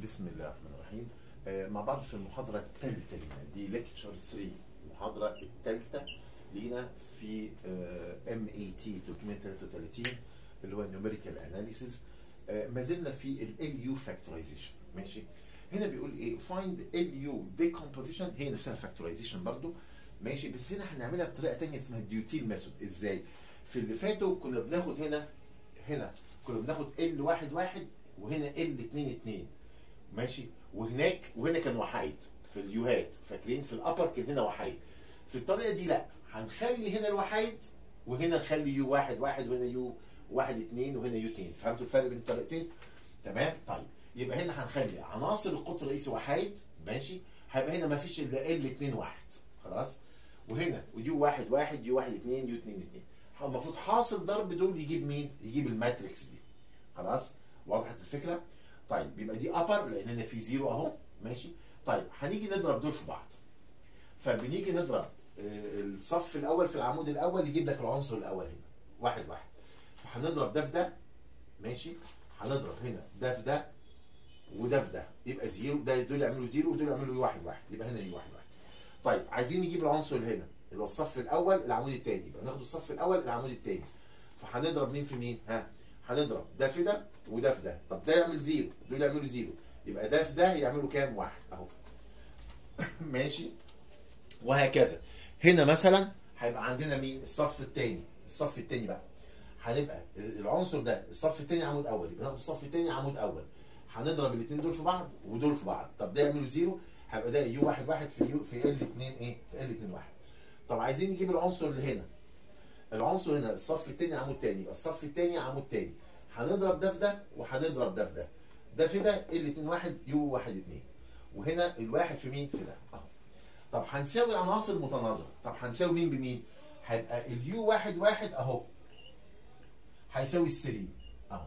بسم الله الرحمن الرحيم آه، مع بعض في المحاضرة الثالثة لينا دي ليكتشر 3 المحاضرة الثالثة لينا في ام اي تي 333 اللي هو نيوميريكال اناليسيس ما زلنا في ال يو فاكتورايزيشن ماشي هنا بيقول ايه فايند ال يو ديكومبوزيشن هي نفسها فاكتورايزيشن برضو ماشي بس هنا هنعملها بطريقه ثانيه اسمها ديوتيل ميثود ازاي في اللي فاتوا كنا بناخد هنا هنا كنا بناخد ال واحد واحد وهنا ال 2 2 ماشي وهناك وهنا كان وحيد في اليوهات فاكرين في الابر كان هنا وحيد في الطريقه دي لا هنخلي هنا الوحيد وهنا نخلي يو واحد واحد وهنا يو واحد اتنين وهنا يو اتنين فهمتوا الفرق بين الطريقتين تمام طيب يبقى هنا هنخلي عناصر القطر الرئيسي وحيد ماشي هيبقى هنا ما فيش الا ال 2 واحد خلاص وهنا يو واحد واحد يو واحد اتنين يو اتنين اتنين المفروض حاصل ضرب دول يجيب مين؟ يجيب الماتريكس دي خلاص وضحت الفكره؟ طيب يبقى دي ابر لان هنا في زيرو اهو ماشي طيب هنيجي نضرب دول في بعض فبنيجي نضرب آه، الصف الاول في العمود الاول يجيب لك العنصر الاول هنا واحد واحد فهنضرب ده في ده ماشي هنضرب هنا ده في ده وده في ده يبقى زيرو ده دول يعملوا زيرو ودول يعملوا واحد واحد يبقى هنا يو واحد واحد طيب عايزين نجيب العنصر اللي هنا اللي هو الصف الاول العمود الثاني يبقى ناخد الصف الاول العمود الثاني فهنضرب مين في مين ها هنضرب ده في ده وده في ده طب ده يعمل زيرو دول يعملوا زيرو يبقى ده في ده يعملوا كام واحد اهو ماشي وهكذا هنا مثلا هيبقى عندنا مين الصف الثاني الصف الثاني بقى هنبقى العنصر ده الصف الثاني عمود اول يبقى ناخد الصف الثاني عمود اول هنضرب الاثنين دول في بعض ودول في بعض طب ده يعملوا زيرو هيبقى ده يو واحد واحد في يو في ال 2 ايه في ال 2 واحد طب عايزين نجيب العنصر اللي هنا العنصر هنا الصف الثاني عمود ثاني يبقى الصف الثاني عمود ثاني هنضرب ده في ده وهنضرب ده في ده ده في ده ال 2 واحد يو واحد 2 وهنا الواحد في مين في ده اهو طب هنساوي عناصر متناظره طب هنساوي مين بمين هيبقى اليو واحد واحد اهو هيساوي السري اهو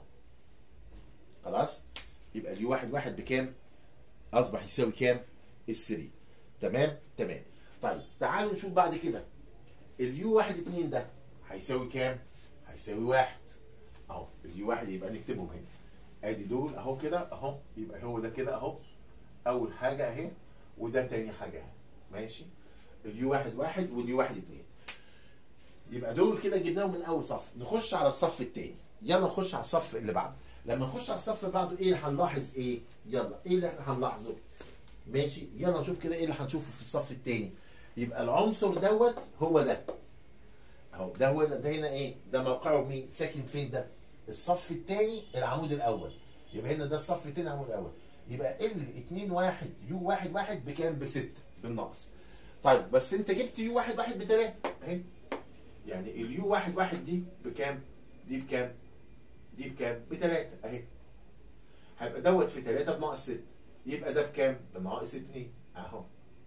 خلاص يبقى اليو واحد واحد بكام اصبح يساوي كام السري تمام تمام طيب تعالوا نشوف بعد كده اليو واحد اتنين ده هيساوي كام هيساوي واحد اهو اليو واحد يبقى نكتبهم هنا ادي دول اهو كده اهو يبقى هو ده كده اهو اول حاجه اهي وده تاني حاجه اهي ماشي اليو واحد واحد واليو واحد اتنين يبقى دول كده جبناهم من اول صف نخش على الصف التاني يلا نخش على الصف اللي بعده لما نخش على الصف اللي بعده ايه اللي هنلاحظ ايه يلا ايه اللي احنا هنلاحظه ماشي يلا نشوف كده ايه اللي هنشوفه في الصف التاني يبقى العنصر دوت هو ده اهو ده هو ده هنا ايه ده موقعه مين ساكن فين ده الصف الثاني العمود الاول يبقى هنا ده الصف الثاني العمود الاول يبقى ال 2 1 يو 1 1 بكام ب 6 بالناقص طيب بس انت جبت يو 1 1 ب 3 اهي يعني اليو 1 1 دي بكام دي بكام دي بكام ب 3 اهي هيبقى دوت في 3 بناقص 6 يبقى ده بكام بناقص 2 اهو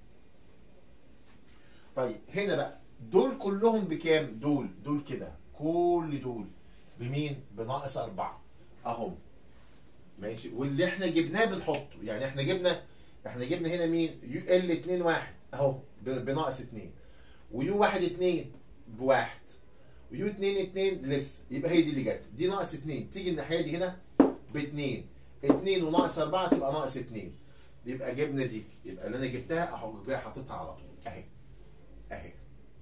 طيب هنا بقى دول كلهم بكام دول دول كده كل دول بمين بناقص أربعة اهم ماشي واللي احنا جبناه بنحطه يعني احنا جبنا احنا جبنا هنا مين يو ال 2 1 اهو ب- بناقص 2 ويو 1 2 بواحد ويو 2 2 لسه يبقى هي دي اللي جت دي ناقص 2 تيجي الناحيه دي هنا ب 2 2 وناقص 4 تبقى ناقص 2 يبقى جبنا دي يبقى اللي انا جبتها اهو جاي حاططها على طول اهي اهي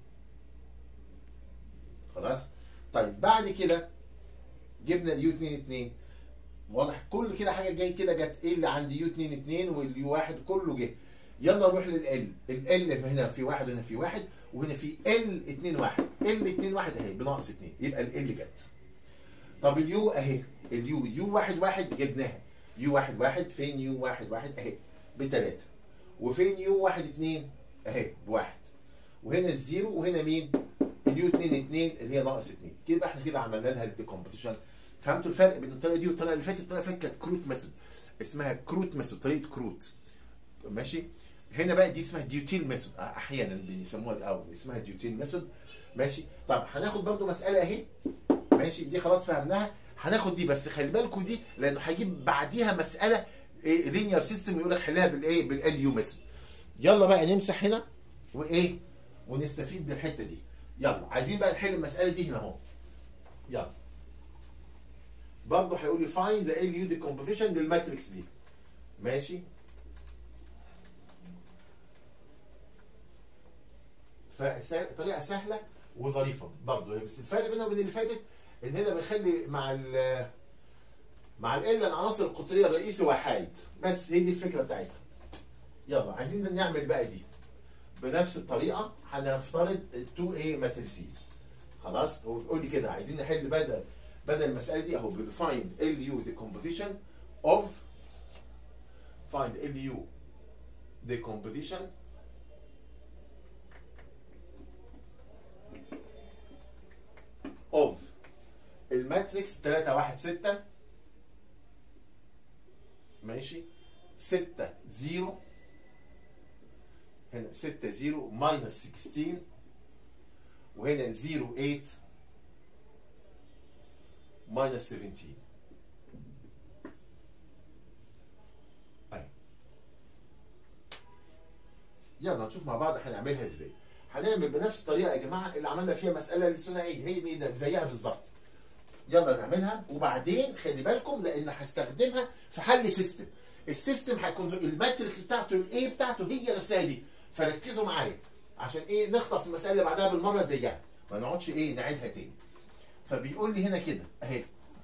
خلاص طيب بعد كده جبنا اليو 2 2 واضح كل كده حاجه جاي كده جت ايه اللي عند يو 2 2 واليو 1 كله جه يلا نروح للال ال هنا في واحد وهنا في واحد وهنا في ال 2 1 ال 2 1 اهي بناقص 2 يبقى ال جت طب اليو اهي اليو يو 1 1 جبناها يو 1 1 فين يو 1 1 اهي بثلاثه وفين يو 1 2 اهي بواحد وهنا الزيرو وهنا مين اليو 2 2 اللي هي ناقص 2 كده احنا كده عملنا لها الديكومبوزيشن فهمتوا الفرق بين الطريقه دي والطريقه اللي فاتت الطريقه اللي فاتت كانت كروت ميثود اسمها كروت ميثود طريقه كروت ماشي هنا بقى دي اسمها ديوتيل ميثود احيانا بيسموها الاول اسمها ديوتيل ميثود ماشي طب هناخد برضو مساله اهي ماشي دي خلاص فهمناها هناخد دي بس خلي بالكم دي لانه هيجيب بعديها مساله ايه لينير سيستم يقول لك حلها بالايه بالال يو ميثود يلا بقى نمسح هنا وايه ونستفيد بالحته دي يلا عايزين بقى نحل المساله دي هنا اهو يلا برضه هيقول لي فاين ذا ال يو ديكومبوزيشن للماتريكس دي ماشي فطريقه سهله وظريفه برضه بس الفرق بينها وبين اللي فاتت ان هنا بنخلي مع ال مع ال العناصر القطريه الرئيسي وحايد بس هي دي الفكره بتاعتها يلا عايزين نعمل بقى دي بنفس الطريقه هنفترض 2 a ماتريسيز خلاص هو بيقول لي كده عايزين نحل بدل بدل المساله دي اهو بنفايند ال يو decomposition of find ال يو decomposition of الماتريكس 3 1 6 ماشي 6 0 هنا 6 0 ماينس 16 وهنا 0 8 ماينس 17 أي. يلا نشوف مع بعض هنعملها ازاي هنعمل بنفس الطريقه يا جماعه اللي عملنا فيها مساله الثنائيه هي دي ده زيها بالظبط يلا نعملها وبعدين خلي بالكم لان هستخدمها في حل سيستم السيستم هيكون الماتريكس بتاعته الايه بتاعته هي نفسها دي فركزوا معايا عشان ايه نخطف المساله اللي بعدها بالمره زيها ما نقعدش ايه نعيدها تاني فبيقول لي هنا كده اهي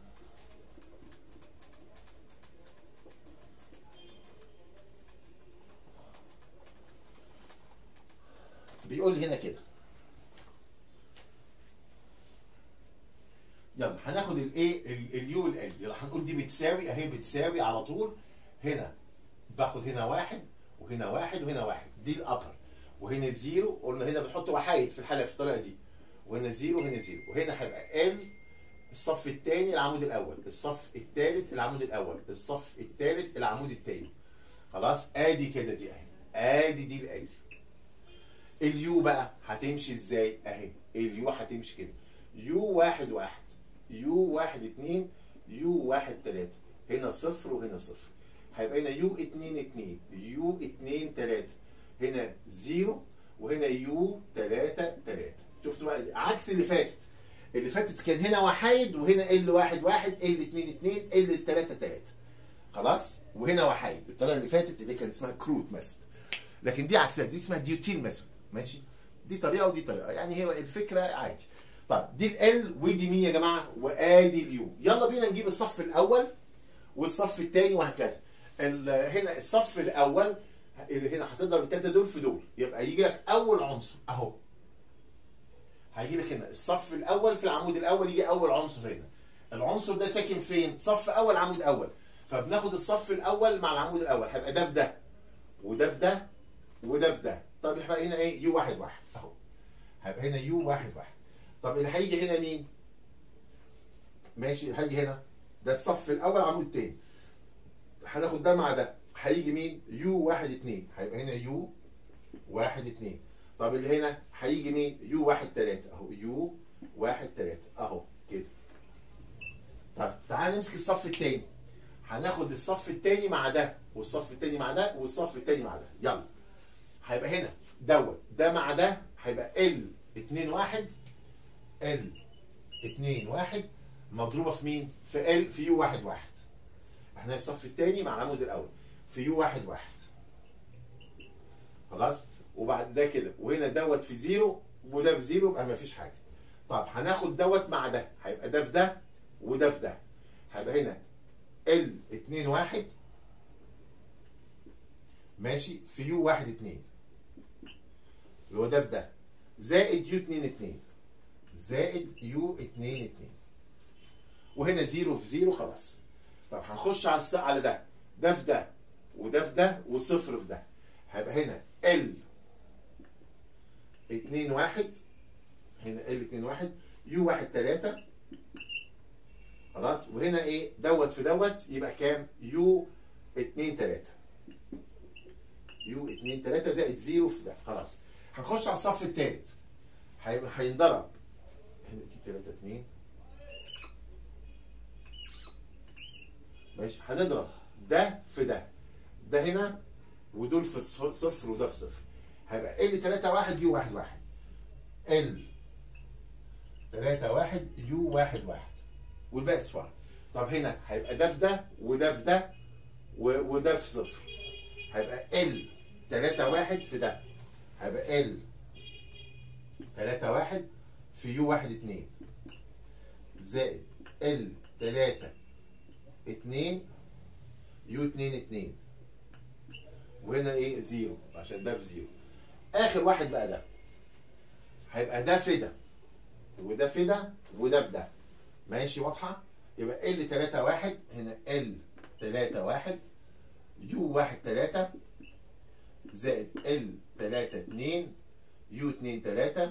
بيقول لي هنا كده يلا هناخد الايه اليو والال يلا هنقول دي بتساوي اهي بتساوي على طول هنا باخد هنا واحد وهنا واحد وهنا واحد دي الابر وهنا زيرو قلنا هنا بنحط وحايد في الحاله في الطريقه دي وهنا زيرو وهنا زيرو وهنا هيبقى ال الصف الثاني العمود الاول الصف الثالث العمود الاول الصف الثالث العمود الثاني خلاص ادي كده دي اهي ادي دي ال اليو بقى هتمشي ازاي اهي اليو هتمشي كده يو واحد واحد يو واحد اتنين يو واحد تلاتة هنا صفر وهنا صفر هيبقى هنا يو اتنين اتنين يو اتنين تلاتة هنا زيرو وهنا يو تلاتة تلاتة شفتوا بقى عكس اللي فاتت اللي فاتت كان هنا وحايد وهنا ال واحد واحد ال اتنين اتنين ال تلاتة تلاتة خلاص وهنا وحايد الطريقه اللي فاتت اللي كانت اسمها كروت ميثود لكن دي عكسها دي اسمها ديوتين ميثود ماشي دي طريقه ودي طريقه يعني هي الفكره عادي طيب دي ال ودي مين يا جماعه وادي اليو يلا بينا نجيب الصف الاول والصف الثاني وهكذا هنا الصف الاول اللي هنا هتضرب الثلاثه دول في دول يبقى يجي لك اول عنصر اهو هيجي لك هنا الصف الاول في العمود الاول يجي اول عنصر هنا العنصر ده ساكن فين صف اول عمود اول فبناخد الصف الاول مع العمود الاول هيبقى ده في ده وده في ده وده في ده طب يبقى هنا ايه يو واحد واحد اهو هيبقى هنا يو واحد واحد طب اللي هيجي هنا مين ماشي هيجي هنا ده الصف الاول عمود تاني هناخد ده مع ده هيجي مين يو واحد اتنين هيبقى هنا يو واحد اتنين طب اللي هنا هيجي مين يو واحد تلاتة اهو يو واحد تلاتة اهو كده طيب تعال نمسك الصف التاني هناخد الصف التاني مع ده والصف التاني مع ده والصف التاني مع ده يلا هيبقى هنا دوت ده مع ده هيبقى ال 2 1 ال 2 1 مضروبه في مين؟ في ال في يو 1 1 احنا في الصف الثاني مع العمود الاول في يو 1 1 خلاص؟ وبعد ده كده وهنا دوت في زيرو وده في زيرو يبقى ما فيش حاجه. طب هناخد دوت مع ده هيبقى ده في ده وده في ده. هيبقى هنا ال 2 1 ماشي في يو 1 2 اللي هو ده في ده زائد يو 2 2 زائد يو 2 2 وهنا زيرو في زيرو خلاص طب هنخش على الس... على ده ده في ده وده في ده وصفر في ده هيبقى هنا ال 2 1 هنا ال 2 1 يو 1 3 خلاص وهنا ايه دوت في دوت يبقى كام يو 2 3 يو 2 3 زائد زيرو في ده خلاص هنخش على الصف الثالث هيبقى هينضرب هنا دي 3 2 ماشي هنضرب ده في ده ده هنا ودول في صفر وده في صفر هيبقى ال 3 1 يو 1 1 ال 3 1 يو 1 1 والباقي صفار طب هنا هيبقى ده في ده وده في ده و- وده في صفر هيبقى ال 3 1 في ده هيبقى ال 3 1 في يو 1 2 زائد ال 3 2 يو 2 2 وهنا ايه زيرو عشان ده في زيرو اخر واحد بقى ده هيبقى ده في ده وده في ده وده في ده ماشي واضحه يبقى ال 3 1 هنا ال 3 1 يو 1 3 زائد ال 3 2 يو 2 3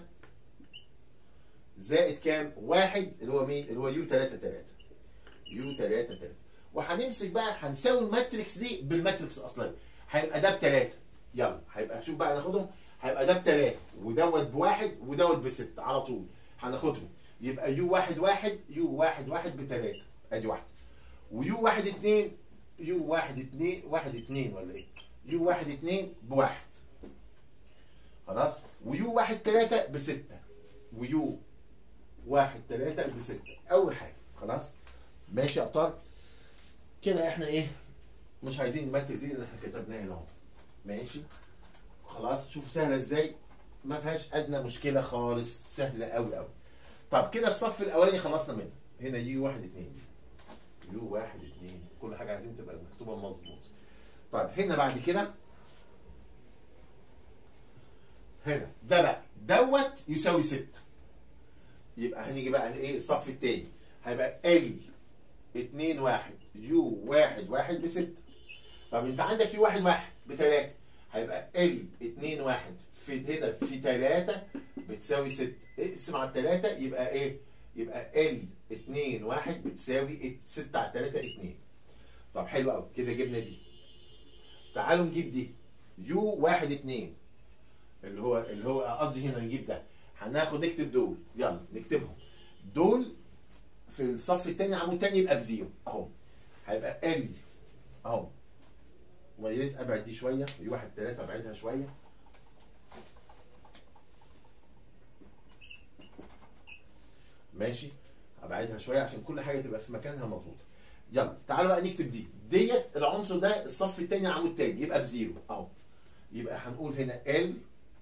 زائد كام؟ واحد اللي هو مين؟ اللي هو يو 3 3 يو 3 3 وهنمسك بقى هنساوي الماتريكس دي بالماتريكس الاصليه هيبقى ده بثلاثه يلا هيبقى شوف بقى ناخدهم هيبقى ده بثلاثه ودوت بواحد ودوت بسته على طول هناخدهم يبقى يو واحد واحد يو واحد واحد بثلاثه ادي واحده ويو واحد اتنين يو واحد اتنين واحد اتنين ولا ايه؟ يو واحد اتنين بواحد خلاص ويو واحد تلاتة بستة ويو واحد تلاتة بستة أول حاجة خلاص ماشي يا أبطال كده احنا ايه مش عايزين الماتريكس دي اللي احنا كتبناها هنا اهو ماشي خلاص شوفوا سهلة ازاي ما فيهاش أدنى مشكلة خالص سهلة أوي أوي طب كده الصف الأولاني خلصنا منه هنا يو واحد اتنين يو واحد اتنين كل حاجة عايزين تبقى مكتوبة مظبوط طيب هنا بعد كده هنا ده بقى دوت يساوي ستة يبقى هنيجي بقى ايه الصف التاني هيبقى ال 2 1 يو 1 1 بستة طب انت عندك يو 1 1 بتلاتة هيبقى ال 2 1 في هنا في 3 بتساوي 6 اقسم على التلاتة يبقى ايه؟ يبقى ال 2 1 بتساوي 6 على 3 2 طب حلو قوي كده جبنا دي تعالوا نجيب دي يو 1 2 اللي هو اللي هو قصدي هنا نجيب ده هناخد نكتب دول يلا نكتبهم دول في الصف الثاني عمود تاني يبقى بزيرو اهو هيبقى ال اهو ويا ريت ابعد دي شويه في واحد ثلاثه ابعدها شويه ماشي ابعدها شويه عشان كل حاجه تبقى في مكانها مظبوطه يلا تعالوا بقى نكتب دي ديت العنصر ده الصف الثاني عمود تاني يبقى بزيرو اهو يبقى هنقول هنا ال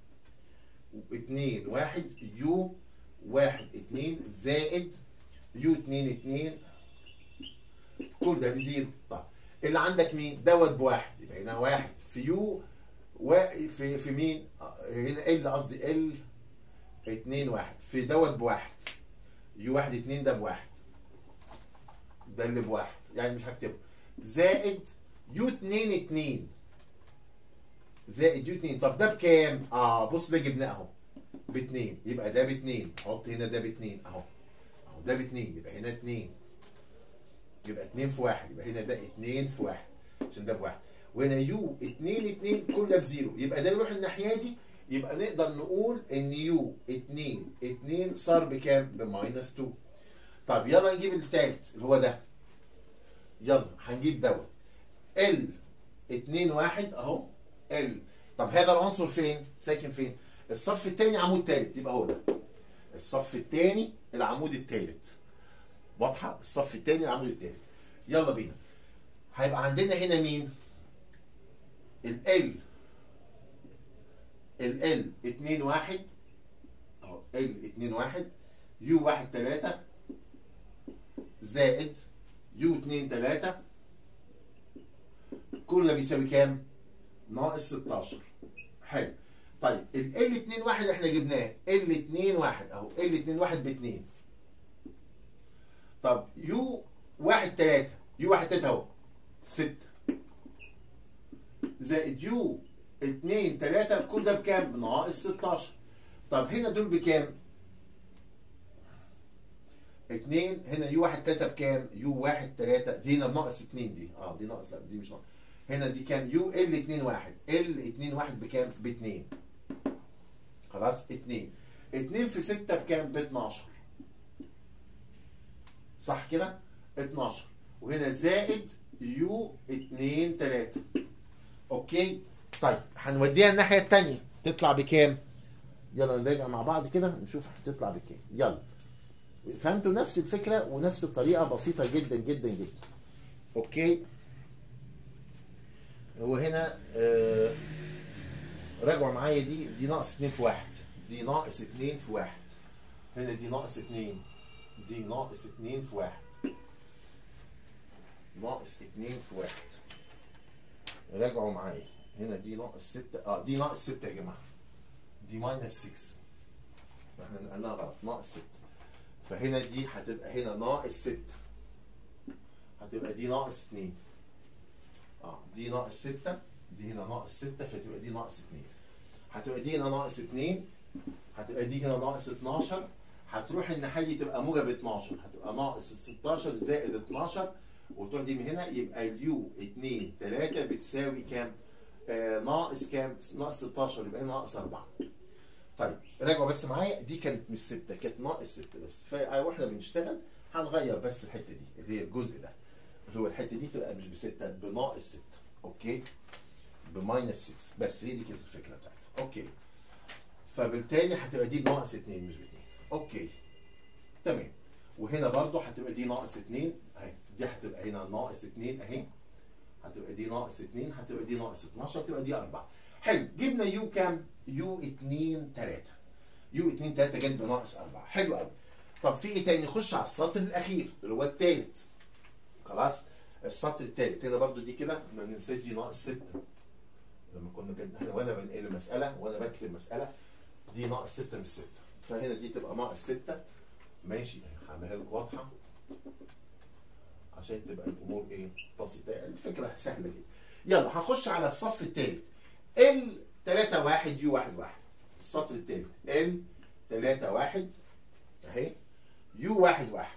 2 1 يو 1 2 زائد يو 2 2 كل ده بزيرو طب اللي عندك مين دوت بواحد يبقى هنا واحد في يو وفي في مين آه، هنا ال قصدي ال 2 1 في دوت بواحد يو 1 2 ده بواحد ده اللي بواحد يعني مش هكتبه زائد يو 2 2 زائد يو 2 طب ده بكام؟ اه بص ده جبناه اهو ب 2 يبقى ده ب 2 حط هنا ده ب 2 اهو اهو ده ب 2 يبقى هنا 2 يبقى 2 في 1 يبقى هنا ده 2 في 1 عشان ده بواحد وهنا يو 2 2 كل ده بزيرو يبقى ده يروح الناحيه دي يبقى نقدر نقول ان يو 2 2 صار بكام؟ بماينس 2 طب يلا نجيب الثالث اللي هو ده يلا هنجيب دوت ال 2 1 اهو ال طب هذا العنصر فين؟ ساكن فين؟ الصف الثاني عمود ثالث يبقى هو ده الصف الثاني العمود الثالث واضحه؟ الصف الثاني العمود الثالث يلا بينا هيبقى عندنا هنا مين؟ ال ال ال ال 2 1 اهو ال 2 1 يو 1 3 زائد يو 2 3 كل ده بيساوي كام؟ ناقص 16 حلو طيب ال ال 2 1 احنا جبناه ال 2 1 اهو ال 2 1 ب 2 طب يو 1 3 يو 1 3 اهو 6 زائد يو 2 3 كل ده بكام؟ ناقص 16 طب هنا دول بكام؟ 2 هنا يو 1 3 بكام؟ يو 1 3 دي هنا بناقص 2 دي اه دي ناقص لا دي مش ناقص هنا دي كام؟ يو ال 2 1 ال 2 1 بكام؟ ب 2 خلاص 2 2 في 6 بكام؟ ب 12 صح كده؟ 12 وهنا زائد يو 2 3 اوكي طيب هنوديها الناحيه الثانيه تطلع بكام؟ يلا نراجع مع بعض كده نشوف هتطلع بكام يلا فهمتوا نفس الفكره ونفس الطريقه بسيطه جدا جدا جدا اوكي هو هنا آه راجعوا معايا دي دي ناقص 2 في 1 دي ناقص 2 في 1 هنا دي ناقص 2 دي ناقص 2 في 1 ناقص 2 في 1 راجعوا معايا هنا دي ناقص 6 اه دي ناقص 6 يا جماعه دي ماينس 6 احنا نقلناها غلط ناقص 6 فهنا دي هتبقى هنا ناقص 6 هتبقى دي ناقص 2 اه دي ناقص 6 دي هنا ناقص 6 فتبقى دي ناقص 2 هتبقى دي هنا ناقص 2 هتبقى دي هنا ناقص 12 هتروح الناحيه دي تبقى موجب 12 هتبقى ناقص 16 زائد 12 وتروح دي من هنا يبقى اليو 2 3 بتساوي كام؟ آه ناقص كام؟ ناقص 16 يبقى هنا ناقص 4 طيب راجعوا بس معايا دي كانت مش 6 كانت ناقص 6 بس فاحنا بنشتغل هنغير بس الحته دي اللي هي الجزء ده اللي هو الحته دي تبقى مش بستة بناقص 6 اوكي بماينس 6 بس هي دي كانت الفكره بتاعتها اوكي فبالتالي هتبقى دي بناقص 2 مش ب 2 اوكي تمام وهنا برضو هتبقى دي ناقص 2 اهي دي هتبقى هنا ناقص 2 اهي هتبقى دي ناقص 2 هتبقى دي ناقص 12 هتبقى دي 4 حلو جبنا يو كام؟ يو 2 3 يو 2 3 جت بناقص 4 حلو قوي طب في ايه تاني نخش على السطر الاخير اللي هو الثالث خلاص السطر الثالث هنا برضو دي كده ما ننساش دي ناقص 6 لما كنا كده احنا وانا بنقل المساله وانا بكتب مساله دي ناقص 6 مش 6 فهنا دي تبقى ناقص 6 ماشي هعملها لك واضحه عشان تبقى الامور ايه بسيطه الفكره سهله جدا يلا هنخش على الصف الثالث ال 3 1 يو 1 1 السطر الثالث ال 3 1 اهي يو 1 1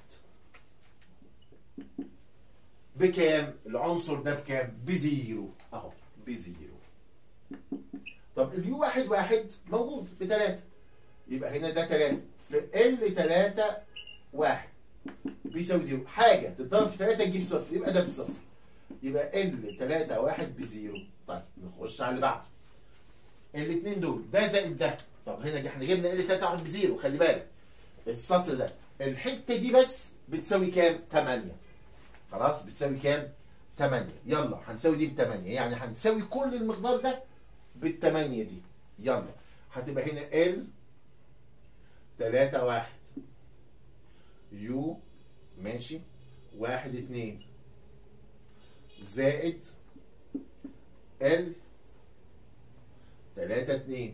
بكام؟ العنصر ده بكام؟ بزيرو اهو بزيرو طب اليو 1 1 موجود بثلاثة يبقى هنا ده 3 في ال 3 1 بيساوي زيرو حاجة تتضرب في 3 تجيب صفر يبقى ده بصفر يبقى ال 3 1 بزيرو طيب نخش على اللي بعده الاثنين دول ده زائد ده طب هنا احنا جبنا ال 3 1 بزيرو خلي بالك السطر ده الحته دي بس بتساوي كام 8 خلاص بتساوي كام 8 يلا هنساوي دي ب 8 يعني هنساوي كل المقدار ده بالثمانية دي يلا هتبقى هنا ال 3 1 يو ماشي 1 2 زائد ال 3 2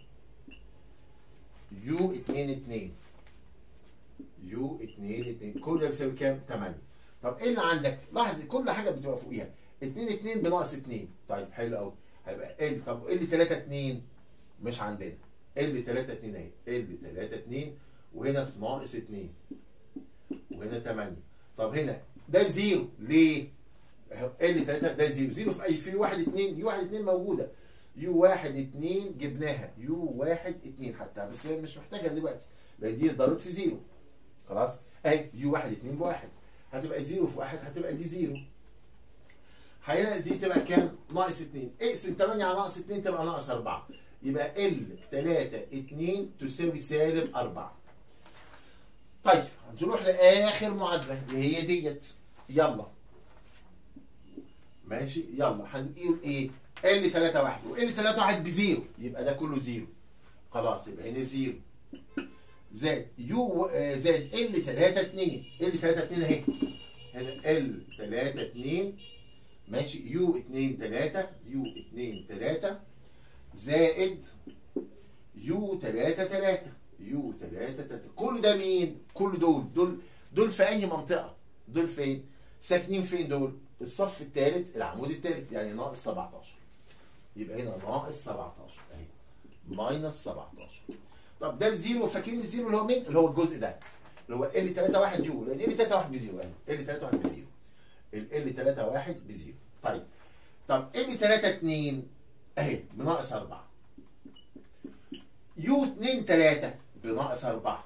يو 2 2 يو 2 2 كل ده بيساوي كام؟ 8 طب ايه اللي عندك؟ لاحظ كل حاجه بتبقى فوقيها 2 2 بناقص 2 طيب حلو قوي هيبقى ال طب ال 3 2 مش عندنا ال 3 2 اهي ال 3 2 وهنا في ناقص 2 وهنا 8 طب هنا ده بزيرو ليه؟ ال 3 ده زيرو زيرو في اي في 1 2 يو 1 2 موجوده يو 1 2 جبناها يو 1 2 حتى بس هي مش محتاجها دلوقتي لان دي ضربت في زيرو خلاص اهي يو 1 2 بواحد هتبقى زيرو في واحد هتبقى دي زيرو هنا دي تبقى كام؟ ناقص 2 اقسم 8 على ناقص 2 تبقى ناقص 4 يبقى ال 3 2 تساوي سالب 4 طيب هنروح لاخر معادله اللي هي ديت يلا ماشي يلا هنقول ايه؟ ال 3 1 وال 3 1 بزيرو يبقى ده كله زيرو خلاص يبقى هنا زيرو زائد يو آه، زائد ال 3 2 ال 3 2 اهي هنا ال 3 2 ماشي يو 2 3 يو 2 3 زائد يو 3 3 يو 3 3 كل ده مين؟ كل دول دول دول في اي منطقه؟ دول فين؟ ساكنين فين دول؟ الصف الثالث العمود الثالث يعني ناقص 17 يبقى هنا ناقص 17 اهي ماينس 17 طب ده بزيرو فاكرين الزيرو اللي هو مين؟ اللي هو الجزء ده اللي هو ال 3 1 يو لان ال 3 1 بزيرو اهي ال 3 1 بزيرو ال 3 1 بزيرو طيب طب ال 3 2 اهي بناقص 4 يو 2 3 بناقص 4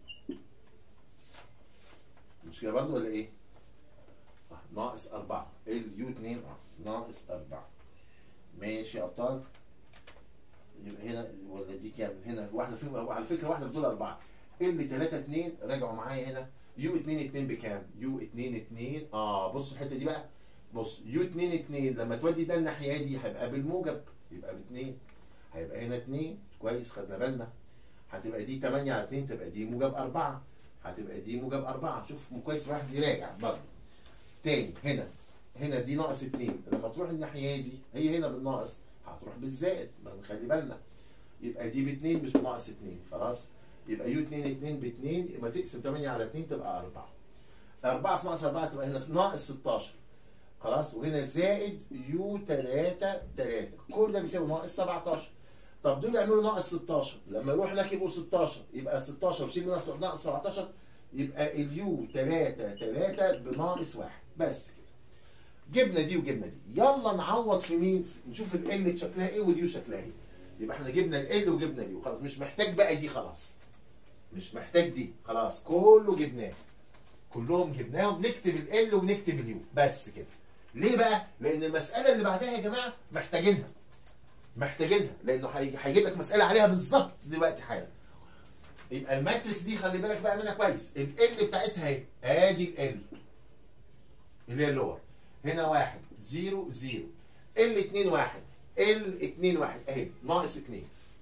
مش كده برضه ولا ايه؟ آه، ناقص 4 اليو 2 اه ناقص 4 ماشي يا ابطال يبقى هنا ولا دي كام؟ هنا واحده فيهم على فكره واحده بتقول 4 ال 3 2 راجعوا معايا هنا يو 2 2 بكام؟ يو 2 2 اه بصوا الحته دي بقى بص يو 2 2 لما تودي ده الناحيه دي هيبقى بالموجب يبقى ب 2 هيبقى هنا 2 كويس خدنا بالنا هتبقى دي 8 على 2 تبقى دي موجب 4 هتبقى دي موجب 4 شوف كويس واحد يراجع برضه تاني هنا هنا دي ناقص 2 لما تروح الناحيه دي هي هنا بالناقص هتروح بالزائد ما نخلي بالنا يبقى دي ب 2 مش بناقص 2 خلاص يبقى يو 2 2 ب 2 يبقى تقسم 8 على 2 تبقى 4 4 في ناقص 4 تبقى هنا ناقص 16 خلاص وهنا زائد يو 3 3 كل ده بيساوي ناقص 17 طب دول يعملوا ناقص 16 لما يروح هناك يبقوا 16 يبقى 16 وشيل ناقص ناقص 17 يبقى اليو 3 3 بناقص 1 بس كده جبنا دي وجبنا دي يلا نعوض في مين نشوف ال شكلها ايه واليو شكلها ايه يبقى احنا جبنا ال وجبنا اليو خلاص مش محتاج بقى دي خلاص مش محتاج دي خلاص كله جبناه كلهم جبناهم نكتب ال ونكتب اليو بس كده ليه بقى لان المساله اللي بعدها يا جماعه محتاجينها محتاجينها لانه هيجيب لك مساله عليها بالظبط دلوقتي حالا يبقى الماتريكس دي خلي بالك بقى منها كويس ال بتاعتها اهي ادي ال اللي هي اللور هنا واحد زيرو زيرو ال 2 واحد ال 2 واحد اهي ناقص 2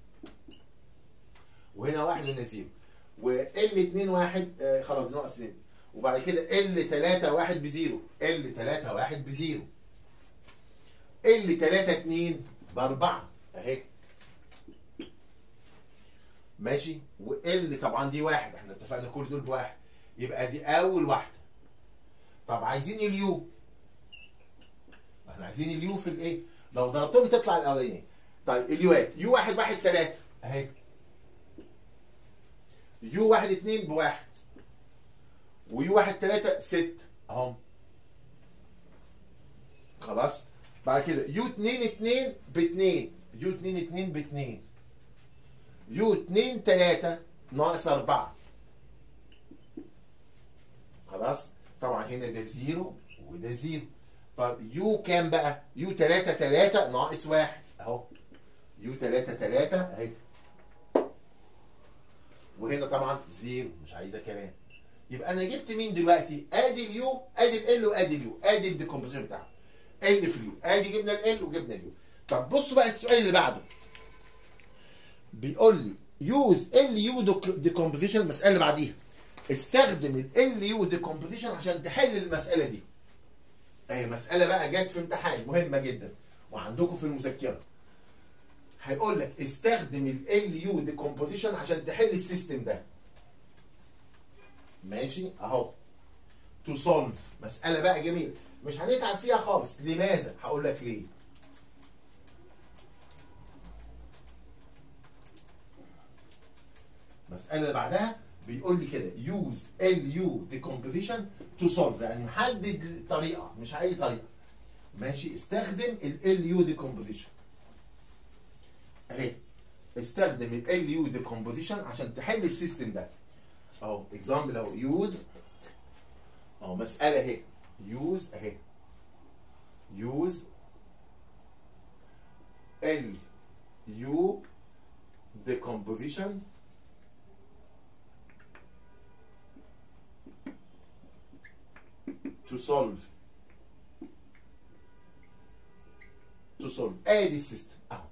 وهنا واحد هنا زيرو وال 2 واحد آه خلاص ناقص 2 وبعد كده ال 3 واحد بزيرو ال 3 واحد بزيرو ال 3 2 باربعه اهي ماشي وال طبعا دي واحد احنا اتفقنا كل دول بواحد يبقى دي اول واحده طب عايزين اليو احنا عايزين اليو في الايه لو ضربتهم تطلع الاولانيه طيب اليوات يو واحد واحد ثلاثة اهي يو واحد اتنين بواحد ويو واحد ثلاثة ستة اهم خلاص بعد كده يو اتنين اتنين باتنين يو اتنين اتنين باتنين يو اتنين تلاتة ناقص أربعة خلاص طبعا هنا ده زيرو وده زيرو طب يو كام بقى؟ يو تلاتة تلاتة ناقص واحد أهو يو تلاتة تلاتة أهي وهنا طبعا زيرو مش عايزة كلام يبقى أنا جبت مين دلوقتي؟ أدي اليو أدي ال وأدي اليو أدي الديكومبوزيشن بتاعه ال في اليو أدي جبنا ال وجبنا اليو طب بصوا بقى السؤال اللي بعده بيقول لي يوز ال يو ديكومبوزيشن المساله اللي بعديها استخدم ال يو ديكومبوزيشن عشان تحل المساله دي اهي مساله بقى جت في امتحان مهمه جدا وعندكم في المذكره هيقول لك استخدم ال يو ديكومبوزيشن عشان تحل السيستم ده ماشي اهو تو سولف مساله بقى جميله مش هنتعب فيها خالص لماذا هقول لك ليه المساله اللي بعدها بيقول لي كده يوز ال يو ديكومبوزيشن تو سولف يعني محدد طريقه مش اي طريقه ماشي استخدم ال يو ديكومبوزيشن اهي استخدم ال يو ديكومبوزيشن عشان تحل السيستم ده اهو اكزامبل اهو يوز اهو مساله اهي يوز اهي يوز ال يو decomposition to solve to solve ادي السيستم اهو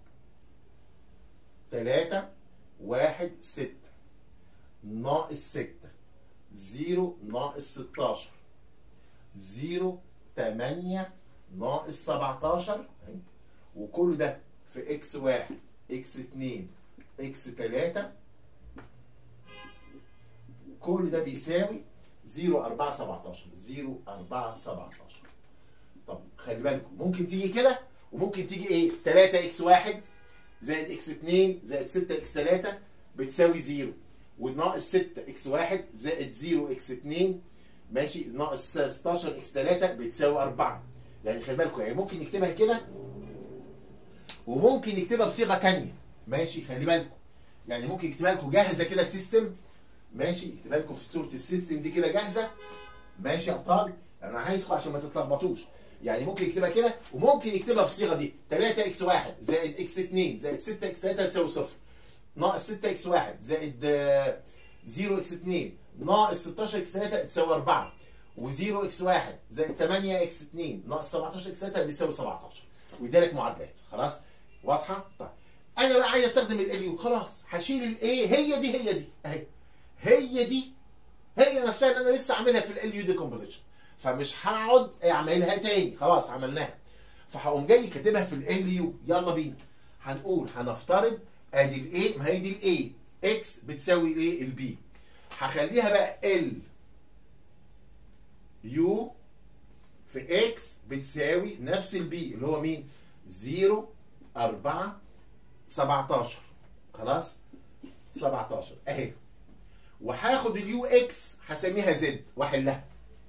3 1 6 ناقص 6 0 ناقص 16 0 8 ناقص 17 وكل ده في اكس 1 اكس 2 اكس 3 كل ده بيساوي 0 4 17 0 4 17 طب خلي بالكم ممكن تيجي كده وممكن تيجي ايه 3 اكس 1 زائد اكس 2 زائد 6 اكس 3 بتساوي 0 وناقص 6 اكس 1 زائد 0 اكس 2 ماشي ناقص 16 اكس 3 بتساوي 4 يعني خلي بالكم يعني ممكن يكتبها كده وممكن يكتبها بصيغه ثانيه ماشي خلي بالكم يعني ممكن يكتبها لكم جاهزه كده سيستم ماشي يكتبها لكم في صوره السيستم دي كده جاهزه ماشي يا ابطال انا عايزكم عشان ما تتلخبطوش يعني ممكن يكتبها كده وممكن يكتبها في الصيغه دي 3 اكس 1 زائد اكس 2 زائد 6 اكس 3 تساوي صفر ناقص 6 اكس 1 زائد 0 اكس 2 ناقص 16 اكس 3 تساوي 4 و0 اكس 1 زائد 8 اكس 2 ناقص 17 اكس 3 بيساوي 17 ويدالك معادلات خلاص واضحه طيب انا بقى عايز استخدم ال يو خلاص هشيل الايه هي دي هي دي اهي هي دي هي نفسها اللي انا لسه عاملها في ال يو ديكومبوزيشن فمش هقعد اعملها تاني خلاص عملناها فهقوم جاي كاتبها في ال يو يلا بينا هنقول هنفترض ادي الايه ما هي دي الايه اكس بتساوي الايه البي هخليها بقى ال يو في اكس بتساوي نفس البي اللي هو مين 0 4 17 خلاص 17 اهي وهاخد اليو اكس هسميها زد واحلها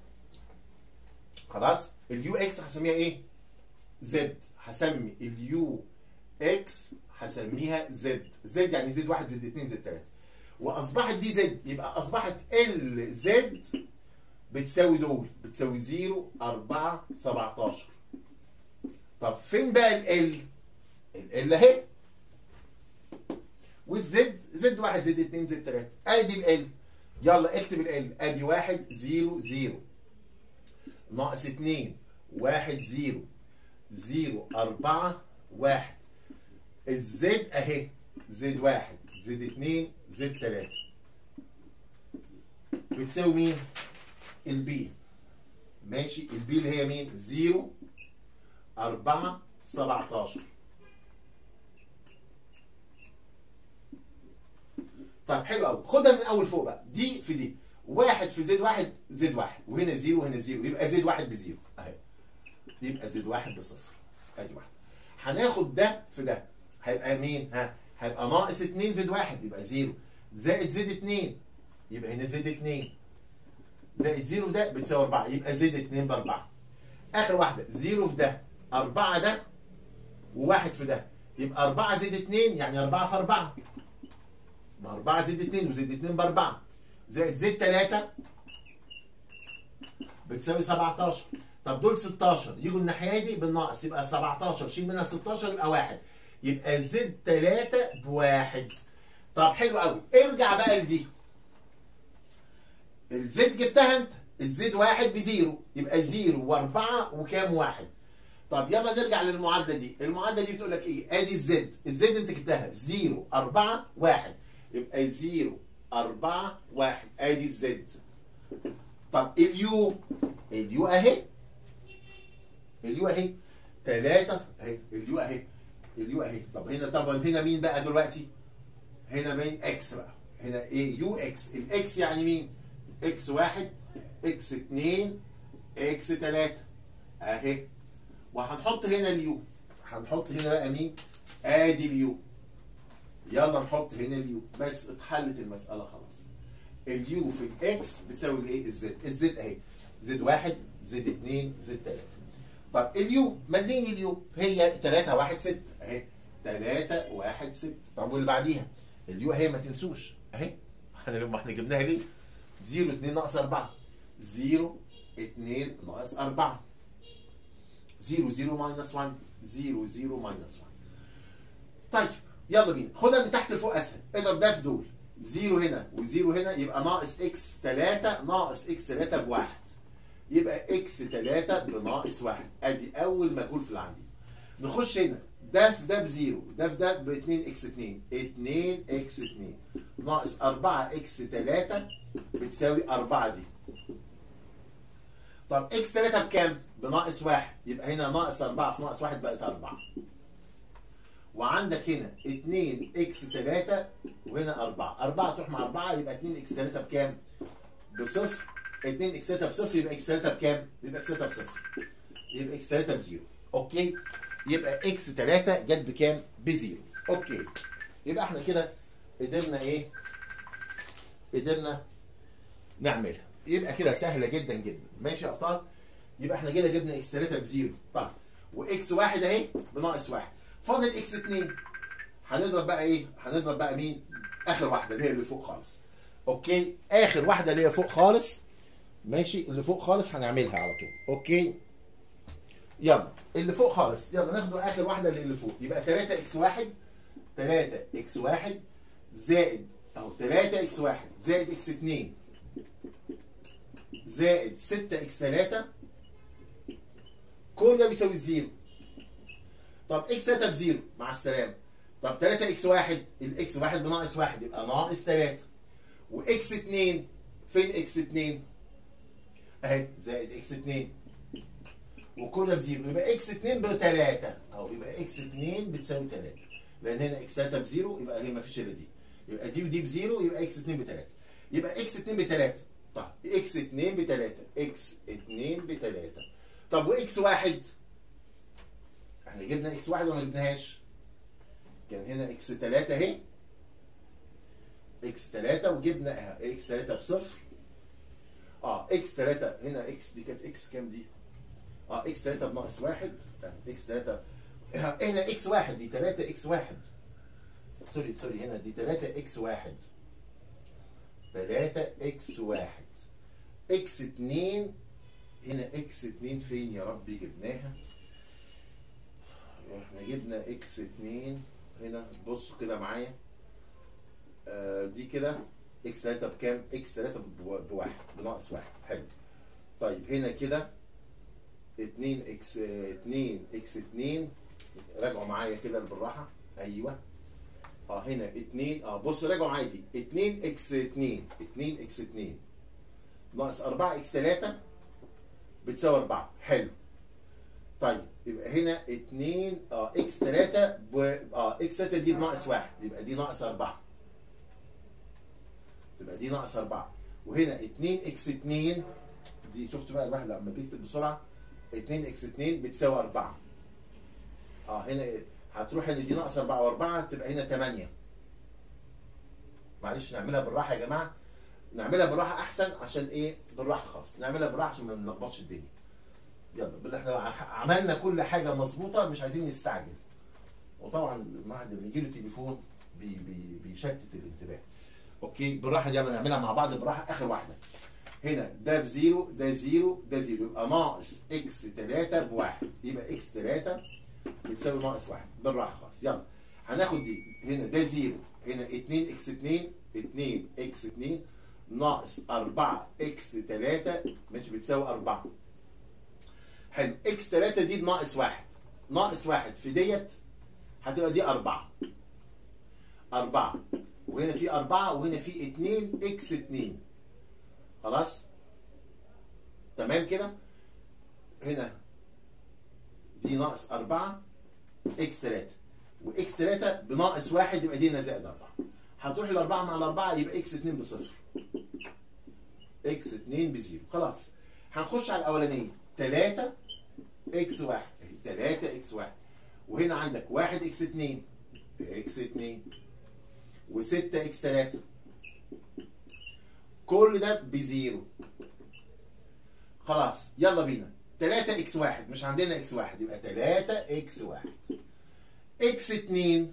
خلاص اليو اكس هسميها ايه زد هسمي اليو اكس هسميها زد زد يعني زد واحد زد اتنين زد تلاته واصبحت دي زد يبقى اصبحت ال زد بتساوي دول بتساوي 0 4 17 طب فين بقى ال ال اهي والزد زد واحد زد اتنين زد تلاته ادي ال يلا اكتب ال ادي واحد زيرو زيرو ناقص اتنين واحد زيرو زيرو أربعة واحد الزد أهي زد واحد زد اتنين زد تلاتة بتساوي مين؟ البي ماشي البي اللي هي مين؟ زيرو أربعة سبعتاشر طيب حلو قوي خدها من اول فوق بقى دي في دي واحد في زد واحد زد واحد وهنا زيرو وهنا زيرو يبقى زد واحد بزيرو اهي يبقى زد واحد بصفر ادي واحده هناخد ده في ده هيبقى مين ها هيبقى ناقص 2 زد واحد يبقى زيرو زائد زد 2 يبقى هنا زد 2 زائد زيرو ده بتساوي 4 يبقى زد 2 ب 4 اخر واحده زيرو في ده 4 ده وواحد في ده يبقى 4 زد 2 يعني 4 في 4 ما 4 زد 2 وزد 2 ب 4 زائد زد 3 بتساوي 17 طب دول 16 يجوا الناحيه دي بالناقص يبقى 17 شيل منها 16 يبقى 1 يبقى زد 3 بواحد طب حلو قوي ارجع بقى لدي الزد جبتها انت الزد واحد بزيرو يبقى زيرو واربعة وكام واحد طب يلا نرجع للمعادلة دي المعادلة دي بتقول لك ايه ادي الزد الزد انت جبتها زيرو اربعة واحد يبقى زيرو أربعة واحد ادي الزد طب اليو اليو اهي اليو اهي تلاتة اهي اليو اهي اليو اهي طب هنا طب هنا مين بقى دلوقتي هنا مين اكس بقى هنا ايه يو اكس الاكس يعني مين اكس واحد اكس اتنين اكس تلاتة اهي وهنحط هنا اليو هنحط هنا بقى مين ادي اليو يلا نحط هنا اليو بس اتحلت المسألة خلاص اليو في الاكس بتساوي الايه الزد الزد اهي زد واحد زد اتنين زد تلاتة طب اليو مليني اليو هي 3 1 6 اهي 3 1 6 طب واللي بعديها اليو اهي ما تنسوش اهي احنا لما احنا جبناها ليه 0 2 ناقص 4 0 2 ناقص 4 0 0 ماينس 1 0 0 ماينس 1 طيب يلا بينا خدها من تحت لفوق اسهل اضرب ده في دول 0 هنا و0 هنا يبقى ناقص اكس 3 ناقص اكس 3 بواحد يبقى اكس 3 بناقص 1 ادي اول مجهول في اللي عندي نخش هنا ده في ده بزيرو ده في ده ب 2 اكس 2 2 اكس 2 ناقص 4 اكس 3 بتساوي 4 دي طب اكس 3 بكام؟ بناقص 1 يبقى هنا ناقص 4 في ناقص 1 بقت 4 وعندك هنا 2 اكس 3 وهنا 4 4 تروح مع 4 يبقى 2 اكس 3 بكام؟ بصفر 2 اكس 3 بصفر يبقى اكس 3 بكام؟ يبقى اكس 3 بصفر يبقى اكس 3 بزيرو اوكي يبقى اكس 3 جت بكام؟ بزيرو اوكي يبقى احنا كده قدرنا ايه؟ قدرنا نعملها يبقى كده سهله جدا جدا ماشي يا ابطال؟ يبقى احنا كده جبنا اكس 3 بزيرو طيب واكس 1 اهي بناقص 1 فاضل اكس 2 هنضرب بقى ايه؟ هنضرب بقى مين؟ اخر واحده اللي هي اللي فوق خالص اوكي اخر واحده اللي هي فوق خالص ماشي اللي فوق خالص هنعملها على طول اوكي يلا اللي فوق خالص يلا ناخد اخر واحده اللي, اللي فوق يبقى 3 اكس 1 3 اكس 1 زائد اهو 3 اكس 1 زائد اكس 2 زائد 6 اكس 3 كل ده بيساوي الزيرو طب اكس 3 بزيرو مع السلامه طب 3 اكس 1 الاكس 1 بناقص 1 يبقى ناقص 3 واكس 2 فين اكس 2 اهي زائد اكس 2 وكل ده بزيرو يبقى اكس 2 ب 3 اهو يبقى اكس 2 بتساوي 3 لان هنا اكس 3 بزيرو يبقى هي ما فيش الا دي يبقى دي ودي بزيرو يبقى اكس 2 ب 3 يبقى اكس 2 ب 3 طب اكس 2 ب 3 اكس 2 ب 3 طب واكس 1 احنا جبنا اكس 1 ولا ما جبناهاش؟ كان هنا اكس 3 اهي اكس 3 وجبنا اكس 3 بصفر اه اكس 3 هنا اكس دي كانت اكس كام دي؟ اه اكس 3 بناقص 1 اكس 3 هنا اكس 1 دي 3 اكس 1 سوري سوري هنا دي 3 اكس 1 3 اكس 1 اكس 2 هنا اكس 2 فين يا ربي جبناها احنا جبنا اكس 2 هنا بصوا كده معايا آه دي كده اكس 3 بكام؟ اكس 3 بواحد بناقص واحد حلو طيب هنا كده 2 اكس 2 اكس 2 راجعوا معايا كده بالراحه ايوه اه هنا 2 اه بصوا راجعوا معايا دي 2 اكس 2 2 اكس 2 ناقص 4 اكس 3 بتساوي 4 حلو طيب يبقى هنا 2 اه اكس 3 ب... اه اكس 3 دي بناقص 1 يبقى دي ناقص 4 تبقى دي ناقص 4 وهنا 2 اكس 2 دي شفت بقى الواحد لما بيكتب بسرعه 2 اكس 2 بتساوي 4 اه هنا هتروح ان دي ناقص 4 و4 تبقى هنا 8 معلش نعملها بالراحه يا جماعه نعملها بالراحه احسن عشان ايه بالراحه خالص نعملها بالراحه عشان ما نلخبطش الدنيا يلا بالله احنا عملنا كل حاجه مظبوطه مش عايزين نستعجل وطبعا الواحد لما يجي له تليفون بي بي بيشتت الانتباه اوكي بالراحه يلا نعملها مع بعض بالراحه اخر واحده هنا ده في زيرو ده زيرو ده زيرو يبقى ناقص اكس 3 بواحد يبقى اكس 3 بتساوي ناقص واحد بالراحه خالص يلا هناخد دي هنا ده زيرو هنا 2 اكس 2 2 اكس 2 ناقص 4 اكس 3 مش بتساوي 4 حلو اكس 3 دي بناقص واحد ناقص واحد في ديت هتبقى دي 4 4 وهنا في 4 وهنا في 2 اكس 2 خلاص تمام كده هنا دي ناقص 4 اكس 3 واكس 3 بناقص 1 يبقى دي هنا زائد 4 هتروح الأربعة مع الأربعة يبقى اكس 2 بصفر اكس 2 بزيرو خلاص هنخش على الأولانية 3 اكس 1 3 اكس 1 وهنا عندك 1 اكس 2 اكس 2 و6 اكس 3 كل ده بزيرو خلاص يلا بينا 3 اكس 1 مش عندنا اكس 1 يبقى 3 اكس 1 اكس 2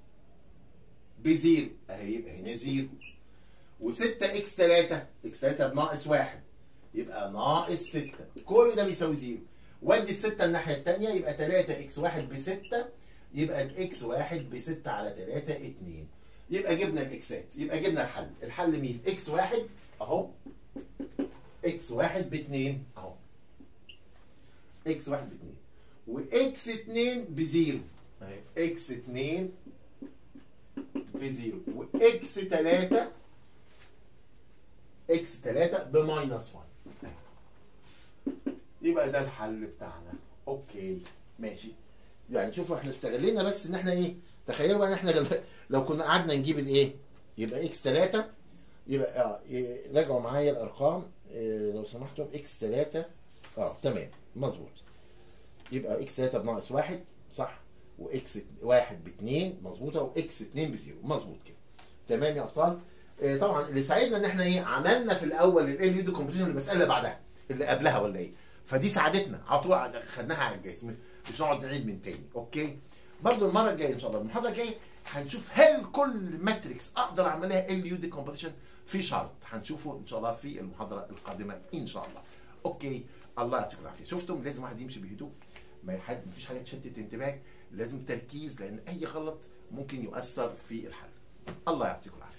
بزيرو اهي يبقى هنا زيرو و6 اكس 3 اكس 3 بناقص 1 يبقى ناقص 6 كل ده بيساوي زيرو ودي الستة الناحية التانية يبقى 3 اكس 1 ب 6 يبقى الاكس 1 ب 6 على 3 2 يبقى جبنا الاكسات يبقى جبنا الحل الحل مين اكس 1 اهو اكس 1 ب 2 اهو اكس 1 ب 2 واكس 2 بزيرو اهي اكس 2 بزيرو واكس 3 اكس 3 بماينس 1 يبقى ده الحل بتاعنا اوكي ماشي يعني شوفوا احنا استغلينا بس ان احنا ايه تخيلوا بقى ان احنا لو كنا قعدنا نجيب الايه يبقى اكس 3 يبقى اه إيه راجعوا معايا الارقام إيه لو سمحتم اكس 3 اه تمام مظبوط يبقى اكس 3 بناقص 1 صح واكس 1 ب 2 مظبوطه واكس 2 بزيرو مظبوط كده تمام يا ابطال إيه طبعا اللي ساعدنا ان احنا ايه عملنا في الاول الاي يو ديكومبوزيشن المساله اللي بعدها اللي قبلها ولا ايه فدي ساعدتنا على طول خدناها على الجهاز مش نقعد نعيد من تاني اوكي برضو المره الجايه ان شاء الله المحاضره الجايه هنشوف هل كل ماتريكس اقدر اعمل لها ال يو ديكومبوزيشن في شرط هنشوفه ان شاء الله في المحاضره القادمه ان شاء الله اوكي الله يعطيكم العافيه شفتم لازم واحد يمشي بهدوء ما حد مفيش حاجه تشتت انتباهك لازم تركيز لان اي غلط ممكن يؤثر في الحل الله يعطيكم العافيه